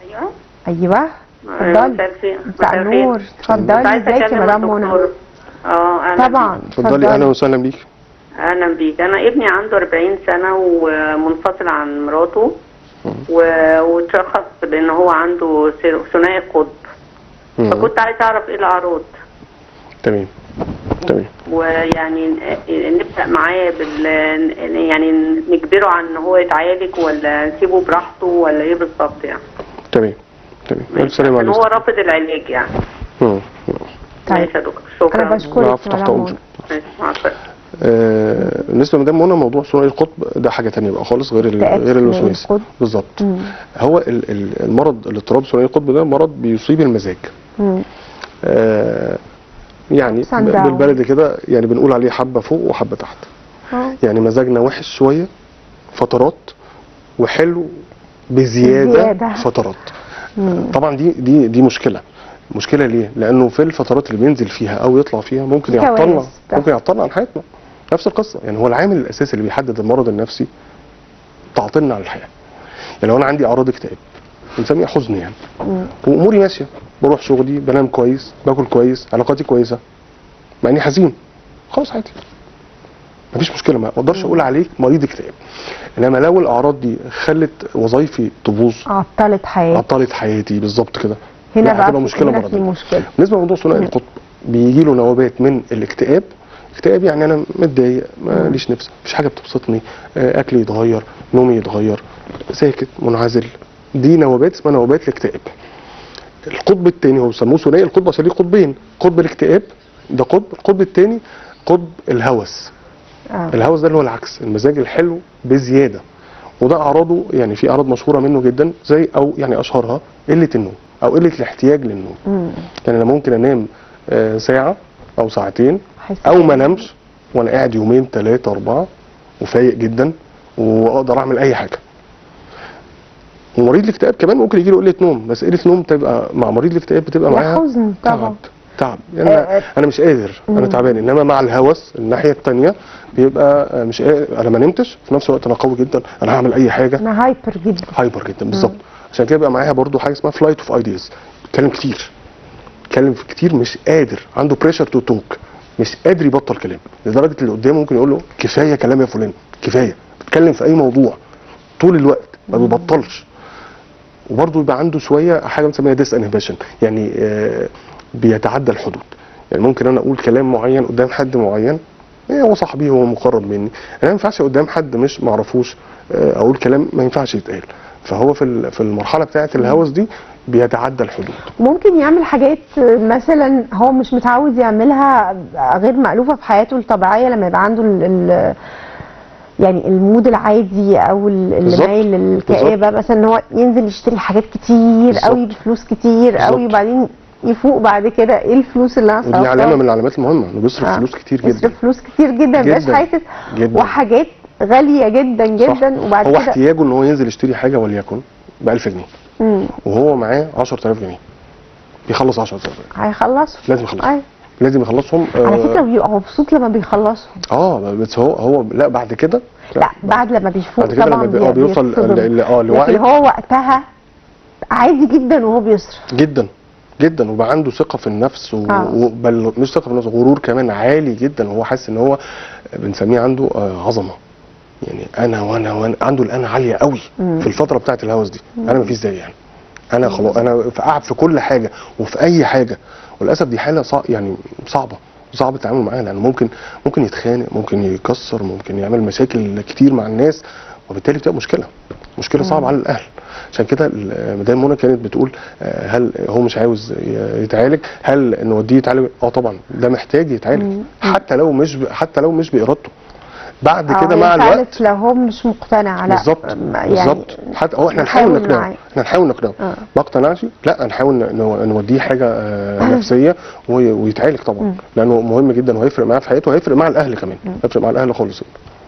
ايوه أيوة، اتفضلي مساء الخير. مساء مساء النور الخير. كنت اتفضلي عايزة ازيك يا أكلم مدام منى الدكتور. اه اهلا طبعا اتفضلي اهلا وسهلا بيك اهلا بيك انا ابني عنده 40 سنه ومنفصل عن مراته و... واتشخص بان هو عنده سير- ثنائي قطب مم. فكنت عايزه اعرف ايه الاعراض تمام تمام ويعني نبدا معاه بال يعني نجبره عن ان هو يتعالج ولا نسيبه براحته ولا ايه بالظبط يعني تمام تمام الف سلام عشان هو عليكم رافض العلاج يعني مم. مم. طيب ماشي يا دكتور شكرا انا بشكرك العفو، يا تحت مدام أمرك. منى ماشي، مع السلامه آه، بالنسبه لمدام منى موضوع ثنائي القطب ده حاجه تانية بقى خالص غير ال- اكتئاب غير ثنائي الوسواس القطب. بالظبط مم. هو ال- ال- المرض الاضطراب ثنائي القطب ده مرض بيصيب المزاج مم. آه، يعني Ups and down. بالبلد كده يعني بنقول عليه حبه فوق وحبه تحت اه. يعني مزاجنا وحش شويه فترات وحلو بزياده, بزيادة. فترات مم. طبعا دي دي دي مشكله مشكله ليه لانه في الفترات اللي بينزل فيها او يطلع فيها ممكن في يعطلنا كوارث بتحصل. ممكن يعطلنا عن حياتنا نفس القصه يعني هو العامل الاساسي اللي بيحدد المرض النفسي تعطيلنا عن الحياه يعني لو انا عندي اعراض اكتئاب بنسميها حزن يعني مم. واموري ماشيه بروح شغلي بنام كويس باكل كويس علاقاتي كويسه مع اني حزين خلاص عادي مفيش مشكله ما اقدرش اقول عليك مريض اكتئاب انما لو الاعراض دي خلت وظايفي تبوظ عطلت حياتي عطلت حياتي بالظبط كده هنا لا، بقى هتبقى في- مشكله هنا في مرضيه مشكله بالنسبه لموضوع ثنائي القطب بيجي له نوبات من الاكتئاب اكتئاب يعني انا متضايق ماليش نفس مفيش حاجه بتبسطني آه، اكلي يتغير نومي يتغير ساكت منعزل دي نوبات اسمها نوبات الاكتئاب القطب الثاني هو بيسموه ثنائي القطب عشان ليه قطبين قطب الاكتئاب ده قطب القطب الثاني قطب الهوس اه. الهوس ده اللي هو العكس المزاج الحلو بزياده وده اعراضه يعني في اعراض مشهوره منه جدا زي او يعني اشهرها قله النوم او قله الاحتياج للنوم مم. يعني انا ممكن انام آه، ساعه او ساعتين أحس او ما كده. انامش وانا قاعد يومين ثلاثه اربعه وفايق جدا واقدر اعمل اي حاجه ومريض الاكتئاب كمان ممكن يجي له قله نوم بس قله نوم تبقى مع مريض الاكتئاب بتبقى ده معاها حزن طبعا. تعب تعب يعني آه، انا آه. انا مش قادر انا مم. تعبان انما مع الهوس الناحيه الثانيه بيبقى آه، مش قادر انا ما نمتش في نفس الوقت انا قوي جدا انا هعمل اي حاجه انا هايبر جدا هايبر جدا بالظبط عشان كده بقى معاها برضو حاجه اسمها فلايت اوف ايدياز بيتكلم كتير بيتكلم في كتير مش قادر عنده بريشر تو توك مش قادر يبطل كلام لدرجه اللي قدامه ممكن يقول له كفايه كلام يا فلان كفايه بيتكلم في اي موضوع طول الوقت ما بيبطلش وبرضه يبقى عنده شويه حاجه بنسميها ديس انهبيشن يعني آه بيتعدى الحدود يعني ممكن انا اقول كلام معين قدام حد معين إيه هو صاحبي هو مقرب مني انا ما ينفعش قدام حد مش معرفوش آه، اقول كلام ما ينفعش يتقال فهو في ال- في المرحله بتاعه الهوس دي بيتعدى الحدود ممكن يعمل حاجات مثلا هو مش متعود يعملها غير مألوفة في حياته الطبيعية لما يبقى عنده ال ال يعني المود العادي او ال- اللي بالظبط. مايل للكآبة مثلا ان هو ينزل يشتري حاجات كتير بالظبط. قوي بفلوس كتير قوي بالظبط. وبعدين يفوق بعد كده ايه الفلوس اللي انا ودي صرفتها؟ علامه من العلامات المهمه انه بيصرف آه. فلوس كتير جدا يصرف فلوس كتير جدا مبقاش جداً. حاسس جداً. وحاجات غالية جدا صح. جدا وبعد هو كده احتياجه ان هو ينزل يشتري حاجه وليكن ب 1000 جنيه مم. وهو معاه 10000 جنيه بيخلص 10000 جنيه هيخلصوا لازم يخلص أيوة. لازم يخلصهم على آه، فكرة بيبقى مبسوط لما بيخلصهم اه بس هو هو لا بعد كده لا بعد لما بيفوق بعد كده طبعا لما بي- آه بيوصل بيتصدم. ل- ل- اه لكن لوعي هو وقتها عادي جدا وهو بيصرف جدا جدا وبقى عنده ثقه في النفس و... آه. و- بل مش ثقه في النفس غرور كمان عالي جدا وهو حاسس ان هو بنسميه عنده آه، عظمه يعني انا وانا وانا عنده الانا عاليه قوي مم. في الفتره بتاعه الهوس دي انا ما فيش زيي يعني انا خلاص انا في- قاعد في كل حاجه وفي اي حاجه وللاسف دي حاله صع... يعني صعبه صعب التعامل معاها لانه ممكن ممكن يتخانق ممكن يكسر ممكن يعمل مشاكل كتير مع الناس وبالتالي بتبقى مشكله مشكله صعبه على الاهل عشان كده ال- مدام منى كانت بتقول آه، هل هو مش عاوز ي- يتعالج هل نوديه يتعالج اه طبعا ده محتاج يتعالج مم. حتى لو مش ب... حتى لو مش بارادته بعد أو كده مع ينفع الوقت لو هو مش مقتنع لا بالظبط يعني بالظبط حتى هو احنا نحاول نحاول نقنعه معاه. احنا نحاول نقنعه آه. ما اقتنعش لا نحاول ن- نو- نوديه حاجه آه، نفسيه وي- ويتعالج طبعا لانه مهم جدا وهيفرق معاه في حياته وهيفرق مع الاهل كمان هيفرق مع الاهل خالص